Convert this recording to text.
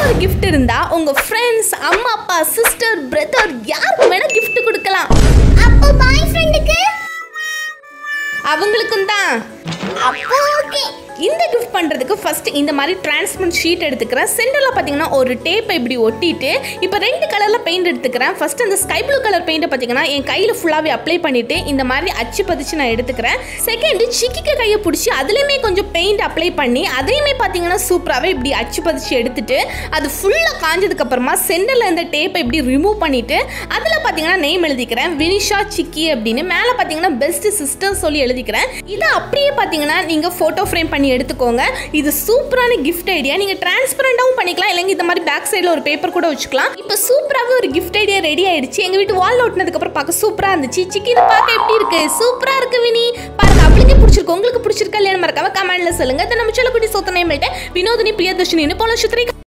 ஒரு gift இருந்தா உங்க ஃப்ரெண்ட்ஸ் அம்மா அப்பா சிஸ்டர் பிரதர் யாருக்கு வேணா gift கொடுக்கலாம் அப்போ பாய் ஃப்ரெண்டுக்கு அவங்களுக்கும் தான் அப்போ ஓகே இந்த கிஃப்ட் பண்ணுறதுக்கு ஃபர்ஸ்ட் இந்த மாதிரி டிரான்ஸ்பரண்ட் ஷீட் எடுத்துக்கிறேன் சென்டரில் பார்த்தீங்கன்னா ஒரு டேப்பை இப்படி ஒட்டிட்டு இப்போ ரெண்டு கலரில் பெயிண்ட் எடுத்துக்கிறேன் ஃபர்ஸ்ட் அந்த ஸ்கை ப்ளூ கலர் பெயிண்ட்டை பார்த்தீங்கன்னா என் கையில் ஃபுல்லாகவே அப்ளை பண்ணிட்டு இந்த மாதிரி அச்சு பதிச்சு நான் எடுத்துக்கிறேன் செகண்ட் சிக்கிக்க கையை பிடிச்சி அதுலேயுமே கொஞ்சம் பெயிண்ட் அப்ளை பண்ணி அதையுமே பார்த்தீங்கன்னா சூப்பராகவே இப்படி அச்சு பதிச்சு எடுத்துட்டு அது ஃபுல்லாக காஞ்சதுக்கு அப்புறமா சென்டரில் இந்த டேப்பை இப்படி ரிமூவ் பண்ணிட்டு அதில் பார்த்தீங்கன்னா நேம் எழுதிக்கிறேன் வினிஷா சிக்கி அப்படின்னு மேலே பார்த்தீங்கன்னா பெஸ்ட் சிஸ்டர் சொல்லி எழுதிக்கிறேன் இதை அப்படியே பார்த்தீங்கன்னா நீங்கள் ஃபோட்டோ ஃப்ரேம் பண்ணி எடுத்துக்கோங்க இது சூப்பரான கிஃப்ட் ஐடியா நீங்கள் டிரான்ஸ்பரண்டாகவும் பண்ணிக்கலாம் இல்லைங்க இந்த மாதிரி பேக் சைடில் ஒரு பேப்பர் கூட வச்சுக்கலாம் இப்போ சூப்பராகவே ஒரு கிஃப்ட் ஐடியா ரெடி ஆயிடுச்சு எங்கள் வீட்டு வால் ஒட்டினதுக்கப்புறம் பார்க்க சூப்பராக இருந்துச்சு சிக்கி இதை பார்க்க எப்படி இருக்கு சூப்பராக இருக்கு வினி பாருங்க அவளுக்கே பிடிச்சிருக்கு உங்களுக்கு பிடிச்சிருக்கா இல்லையான்னு மறக்காம கமெண்ட்ல சொல்லுங்க இதை நம்ம சொல்லக்கூடிய சொத்தனை வினோதினி பிரியதர்ஷினி போல சுத்திரை